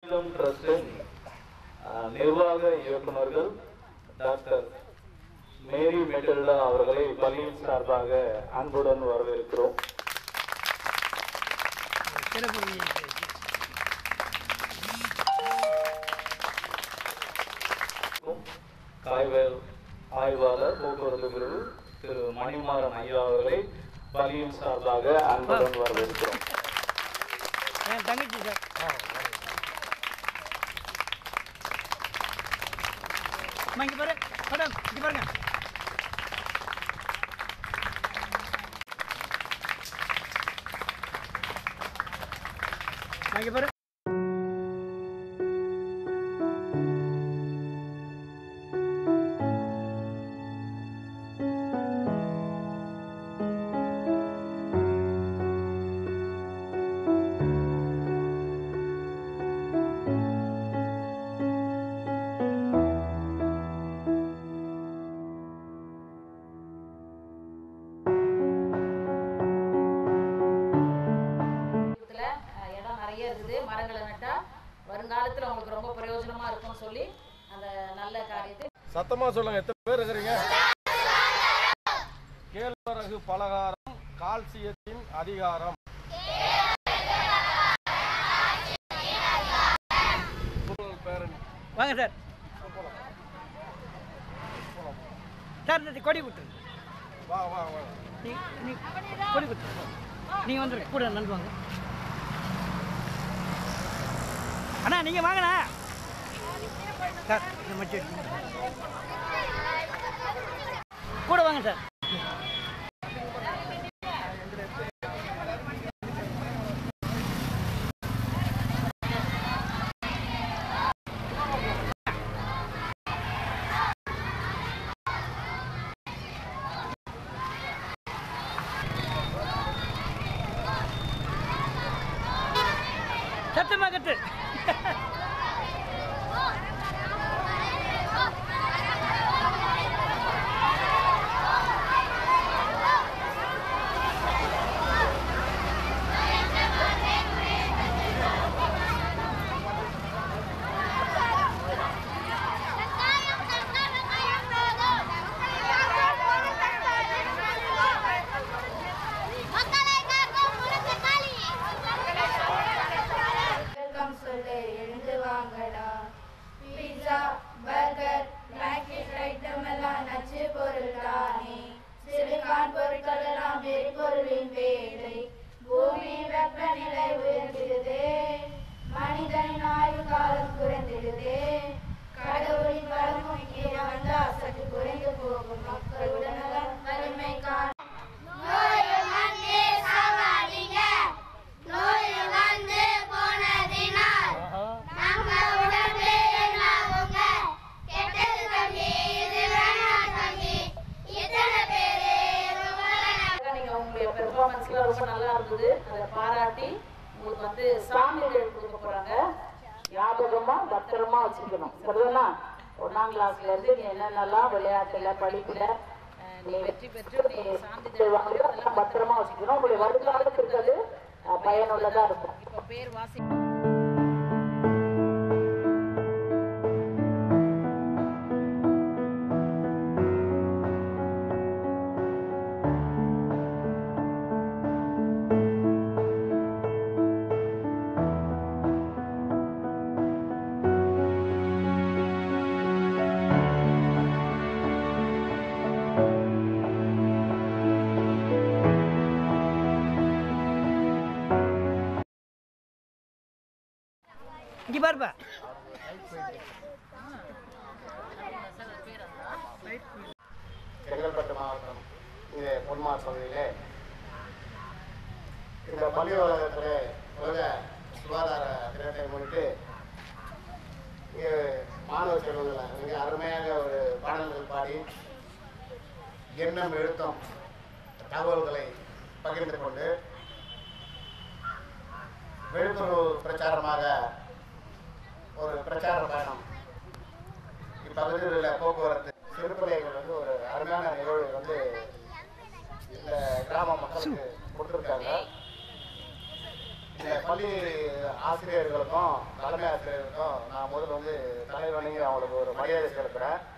Freedom ட்ரஸ்டின் அஹ், நிர்வாக இயக்குனர்கள் doctor மேரி Matilda அவர்களை பள்ளியின் சார்பாக அன்புடன் வரவேற்கிறோம் காய்வேல் ஆய்வாளர் போக்குவரத்து பிரிவு திரு மணிமாறன் ஐயா அவர்களை பள்ளியின் சார்பாக அன்புடன் வரவேற்கிறோம் என் தங்கச்சி சார் அம்மா இங்கே பாரு மேடம் இங்கே பாருங்க அம்மா, இங்கே பாரு இதுல அஹ், இடம் நிறைய இருக்குது மரங்களை நட்டா வருங்காலத்துல உங்களுக்கு ரொம்ப பிரயோஜனமா இருக்கும்னு சொல்லி அந்த நல்ல காரியத்தை சத்தமா சொல்லுங்க எத்தனை பேர் இருக்கிறீங்க கேழ்வரகு பலகாரம் கால்சியத்தின் அதிகாரம் உங்கள் பேரணி வாங்க சார் சார் இந்த கொடி கொடுத்துருங்க வா வா வா நீ நீ கொடி கொடுத்துருங்க நீங்கள் வந்துருங்க கூட நன்றி வாங்க அண்ணா நீங்கள் வாங்கண்ணா சார் இந்த மச்சி எடுத்துங்க. கூட வாங்க சார் சத்தமாக கட்டு மக்களை காக்கும் முழுக்க காலி வெல்கம் சொல்லு எழுந்து வாங்கடா பீட்சா பர்கர் பிளாக்கெட் ஐட்டம் எல்லாம் நச்சு பொருள் தானே சிலிகான் பொருட்கள் எல்லாம் வெறிபொருளின் வேலை பூமி வெப்பநிலை உயர்ந்திடுதே மனிதனின் ஆயுள் காலம் குறைந்திடுதே கடவுளின் வளம் இங்கே வந்தா சற்று குறைந்து போகும் மக்கள் உடல்நலம் வலிமை காண நோய் வந்து சாவாதீங்க நோய் வந்து போனதினால் நம்ம உடம்பு என்னாகுங்க கெட்டது தம்பி இது வேணாம் தம்பி இத்தனை பேரு உங்களை நீங்க உங்களுடைய பெர்ஃபார்மன்ஸ்லாம் ரொம்ப நல்லா இருந்தது அதை பாராட்டி உங்களுக்கு வந்து சான்றிதழ் கொடுக்க போறாங்க ஞாபகமா பத்திரமா வச்சுக்கணும் சரிதானா ஒன்னாம் கிளாஸ்ல இருந்து நீ என்னென்னலாம் விளையாட்டுல படிப்புல அஹ், நீ வெற்றி பெற்று நீ சான்றிதழ் வாங்குறியோ அதெல்லாம் பத்திரமா வச்சுக்கணும் உங்களுடைய வருங்காலத்துக்கு அது அஹ், பயனுள்ளதா இருக்கும் இப்போ பேர் வாசி இங்கே பாருப்பா செங்கல்பட்டு மாவட்டம் இது பொன்மார் பகுதியிலே இந்த பள்ளி உலகத்தில் உலக சுகாதார தினத்தை முன்னிட்டு இங்கே மாணவ செல்வங்களை மிக அருமையாக ஒரு பாடல்கள் பாடி எண்ணம் எழுத்தம் தகவல்களை பகிர்ந்து கொண்டு விழிப்புணர்வு பிரச்சாரமாக ஒரு பிரச்சார பயணம் இப்பகுதியில் உள்ள போக்குவரத்து சிறுபிள்ளைகள் வந்து ஒரு அருமையான நிகழ்வு வந்து இந்த கிராம மக்களுக்கு கொடுத்துருக்காங்க இந்த பள்ளி ஆசிரியர்களுக்கும் தலைமை ஆசிரியர்களுக்கும் நான் முதல்ல வந்து தலைவணங்கி அவங்களுக்கு ஒரு மரியாதை செலுத்துகிறேன்